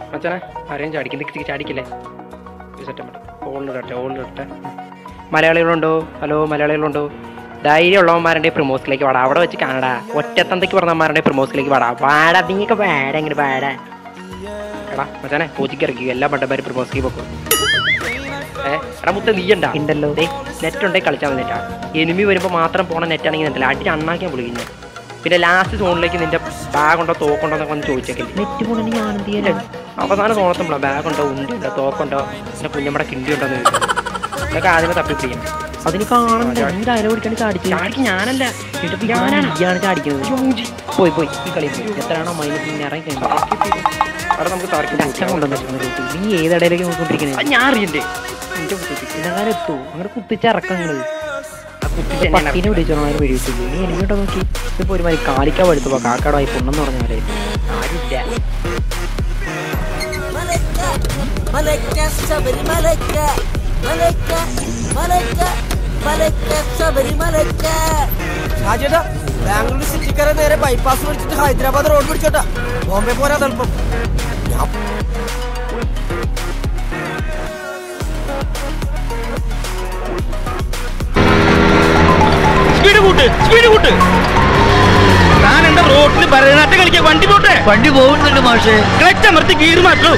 മച്ചാനെ ആരെയും ചാടിക്കുന്ന ചാടിക്കില്ലേ setup ഓളിടട്ടെ ഓളിടട്ടെ മലയാളികളുണ്ടോ hello മലയാളികളുണ്ടോ ധൈര്യമുള്ളവന്മാരുടെ പ്രമോസിലേക്ക് വാടാ അവിടെ വെച്ച് കാണടാ ഒറ്റത്തന്തയ്ക്ക് പറഞ്ഞവന്മാരുടെ പ്രമോസിലേക്ക് വാടാ വാടാ നീയൊക്കെ വാടാ ഇങ്ങനെ വാടാ എടാ മച്ചാനെ പൂച്ചിക്ക് ഇറക്കി എല്ലാ പണ്ടന്മാരും പ്രമോസിലേക്ക് പോക്കും ഏ എടാ മുത്ത നീയണ്ട ഉണ്ടല്ലോ നെറ്റ് ഉണ്ടെങ്കിൽ കളിച്ചാൽ മതി നെറ്റാ എനിമി വരുമ്പോൾ മാത്രം പോണ നെറ്റാണെങ്കിൽ നെറ്റല്ല അടി അണ്ണാക്കിയാൻ വിളിക്കുന്നു പിന്നെ ലാസ്റ്റ് സോണിലേക്ക് നിന്റെ ബാഗുണ്ടോ തോക്കുണ്ടോ എന്നൊക്കെ ഒന്ന് ചോദിച്ചേക്കില്ല നെറ്റ് പോകണമെങ്കിൽ ഞാൻ എന്ത് ചെയ്യാൻ അവസാന സോണത്തുമ്പോഴോ ബാഗുണ്ടോ ഉണ്ടുണ്ടോ തോക്കുണ്ടോ പിന്നെ കുഞ്ഞമ്മടെ കിണ്ടി ഉണ്ടോ എന്ന് ചോദിക്കും ഇതൊക്കെ ആദ്യമേ തപ്പി പിടിക്കണം അതിന് കാണണ്ട നീ ഡയലോഗ് പിടിക്കാണ്ട് ചാടിച്ചു ചാടിക്ക് ഞാനല്ല ഞാനാണ് ഇയാണ് ചാടിക്കുന്നത് പോയി പോയി ഈ കളി പോയി എത്രയാണോ മൈനസ് ഇറങ്ങി കഴിഞ്ഞു അവിടെ നമുക്ക് അച്ഛൻ കൊണ്ടുവന്നിട്ടുണ്ട് നീ ഏതിടയിലേക്ക് നോക്കിക്കൊണ്ടിരിക്കുന്നത് ഞാൻ അറിയണ്ടേ എന്റെ കുത്തിച്ച് ഇതെങ്ങനെ എത്തു അങ്ങനെ കുത്തിച്ചിറക്കങ്ങള് പട്ടിനെ പിടിച്ചോ ആരും വെടിവെച്ചില്ല നീ എനിക്കോട്ട് നോക്കി ഇപ്പൊ ഒരു മാതിരി കാലിക്ക പഴുത്തു പോ കാക്കാടായി പൊണ്ണെന്ന് പറഞ്ഞ പോലെ ആരില്ല മലക്ക ശബരിമലക്ക മലക്ക മലക്ക മലക്ക ശബരിമലക്ക ഷാജിയേട്ടാ ബാംഗ്ലൂർ സിറ്റിക്കാരെ നേരെ ബൈപ്പാസ് പിടിച്ചിട്ട് ഹൈദരാബാദ് റോഡ് പിടിച്ചോട്ടാ ബോംബെ പോരാ തൽപ്പം സ്പീഡ് കൂട്ട് സ്പീഡ് കൂട്ട് താൻ എന്താ റോഡിൽ ഭരതനാട്യം കളിക്കാൻ വണ്ടി പോട്ടെ വണ്ടി പോകുന്നുണ്ട് മാഷേ ക്ലച്ച് അമർത്തി ഗീർ മാറ്റൂ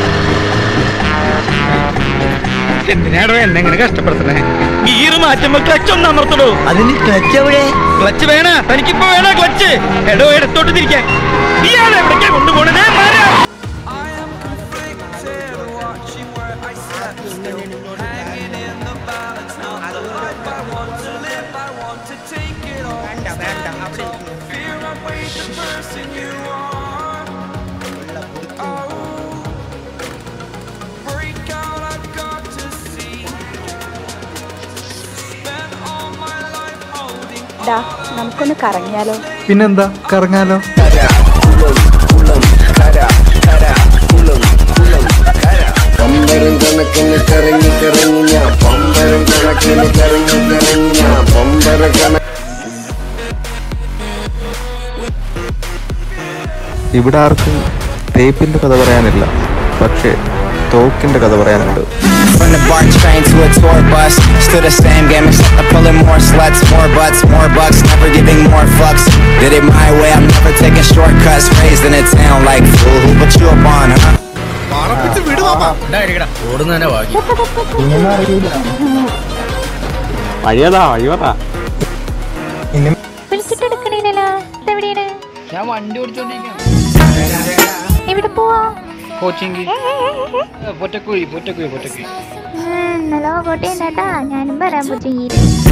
എന്തിനാടോ എന്നെ ഇങ്ങനെ കഷ്ടപ്പെടുത്തണേ ഗീർ മാറ്റുമ്പോ ക്ലച്ച് ഒന്ന് അമർത്തടോ അതിന് ക്ലച്ച് എവിടെ ക്ലച്ച് വേണ തനിക്കിപ്പോ വേണ ക്ലച്ച് എടോ ഇടത്തോട്ട് തിരിക്കാൻ ഇയാളെ എവിടേക്കാ കൊണ്ടുപോണേ മാറാ ഡാ നമുക്കൊന്ന് കറങ്ങിയാലോ പിന്നെന്താ കറങ്ങാലോ പമ്പരം കണക്കിന് കറങ്ങി കറങ്ങി ഞാൻ പമ്പരം കണക്കിന് കറങ്ങി കറങ്ങി ഞാൻ പമ്പര കണ ഇവിടെ ആർക്കും തേപ്പിന്റെ കഥ പറയാനില്ല പക്ഷേ തോക്കിന്റെ കഥ പറയാനുണ്ട് From the BART train to a tour bus Still the same game except I'm pulling more sluts More butts, more bucks, never giving more fucks Did it my way, I'm never taking shortcuts Raised in a town like fool, who put you up on, huh? ഓടുന്നതന്നെ ഭാഗ്യം വഴിയതാ വഴിയതാ വിളിച്ചിട്ടെടുക്കണില്ലല്ലോ എവിടെയാണ് ഞാൻ വണ്ടി ഓടിച്ചോണ്ടിരിക്കാം എവിടെ പോവാ coaching Pottakuzhi Pottakuzhi Pottakuzhi നല്ല കോട്ടയുണ്ടാട്ടാ ഞാനും വരാൻ പറ്റും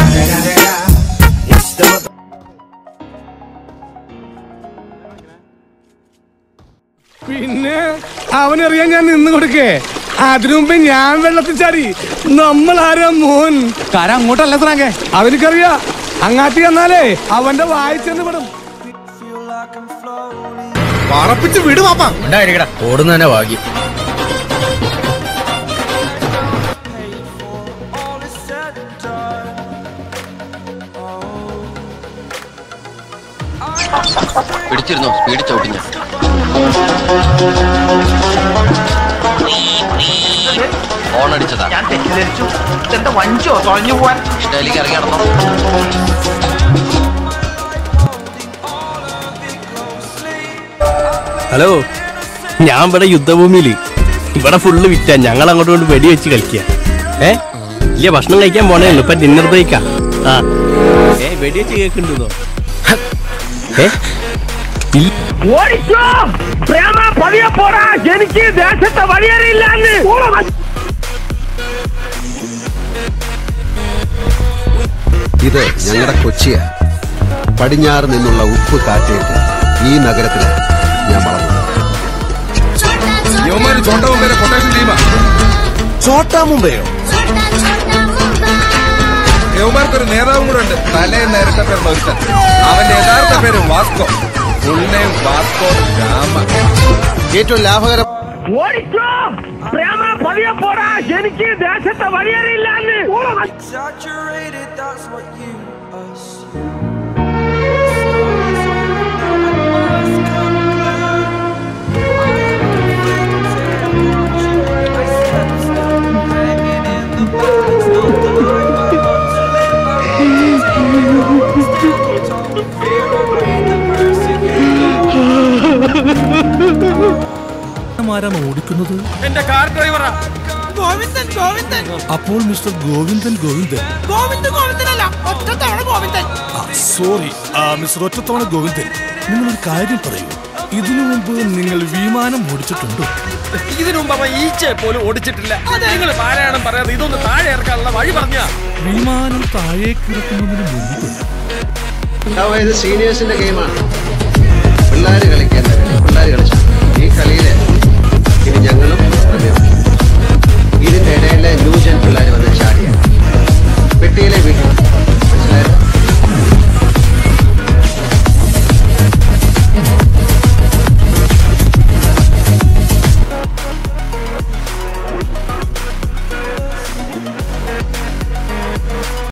പിന്നെ അവനറിയാൻ ഞാൻ നിന്ന് കൊടുക്കേ അതിനു മുമ്പ് ഞാൻ വെള്ളത്തിൽ ചാടി നമ്മൾ ആരാ മോൻ കാരം അങ്ങോട്ടല്ല സ്രാങ്കേ അവനിക്കറിയാ അങ്ങാട്ടി ചെന്നാലേ അവന്റെ വായിച്ചെന്ന് വിടും പറപ്പിച്ച് വിടു പാപ്പ ഉണ്ടായിരിക്കടാ ഓടുന്നതന്നെ ഭാഗ്യം പിടിച്ചിരുന്നോ സ്പീഡ് ചവിട്ടി ഞാൻ ഫോൺ അടിച്ചതാ ഞാൻ തെറ്റിദ്ധരിച്ചു എന്താ വഞ്ചോ തുഴഞ്ഞു പോവാൻ ഇഷ്ടയിലേക്ക് ഇറങ്ങി നടന്നോ ഹലോ ഞാൻ ഇവിടെ യുദ്ധഭൂമിയില് ഇവിടെ ഫുള്ള് വിറ്റ ഞങ്ങൾ അങ്ങോട്ട് കൊണ്ട് വെടി വെച്ച് കളിക്കുക ഏ ഇല്ല ഭക്ഷണം കഴിക്കാൻ പോണേ ഉള്ളൂ ഇപ്പൊ ഡിന്നർ ബ്രേക്കാ ആ ഏ വെടി വെച്ച് കേൾക്കുന്നുണ്ടോ ഏ ഇല്ല ഓടിച്ചോ പ്രേമ പതിയെ പോടാ എനിക്ക് ദേശത്തെ വഴിയറിയില്ലാന്ന് ഇത് ഞങ്ങളുടെ കൊച്ചിയ പടിഞ്ഞാറ് നിന്നുള്ള ഉപ്പ് കാറ്റേറ്റ് ഈ നഗരത്തില് ഞാൻ വളർന്നു ചോട്ടാ മുമ്പയോ യവമാർക്കൊരു നേതാവും കൂടെ ഉണ്ട് തലേ നേരത്തെ പേരുള്ള ഒരുത്തൻ അവന്റെ യഥാർത്ഥ പേര് Vasco full name Vasco Rama ഏറ്റവും ലാഭകരം ഓടിച്ചോ പ്രേമ പതിയെ പോടാ എനിക്ക് ദേശത്തെ വഴിയറിയില്ലാന്ന് Exaggerated, that's what you assume must conclude I am a victim വാഹനം ആരാണ് ഓടിക്കുന്നത് എന്റെ കാർ ഡ്രൈവറാ ഗോവിന്ദൻ ഗോവിന്ദൻ അപ്പോൾ മിസ്റ്റർ ഗോവിന്ദൻ ഗോവിന്ദൻ ഗോവിന്ദൻ ഗോവിന്ദനല്ല ഒറ്റ തവണ ഗോവിന്ദൻ സോറി മിസ്റ്റർ ഒറ്റത്തവണ ഗോവിന്ദൻ നിങ്ങളൊരു കാര്യം പറയൂ ഇതിനു മുമ്പ് നിങ്ങൾ വിമാനം ഓടിച്ചിട്ടുണ്ടോ ഇതിനു മുമ്പ് അവൻ ഈച്ചയെ പോലും ഓടിച്ചിട്ടില്ല നിങ്ങൾ പാരായണം പറയാതെ ഇതൊന്ന് താഴെ ഇറക്കാനുള്ള വഴി പറഞ്ഞ വിമാനം താഴേക്ക് ഇറക്കുന്നതിന് മുമ്പ് ഇത് സീനിയേഴ്സിന്റെ ഗെയിമാണ് പിള്ളേർ കളിക്കേണ്ട കളി പിള്ളേർ കളിച്ചു ഈ കളിയില്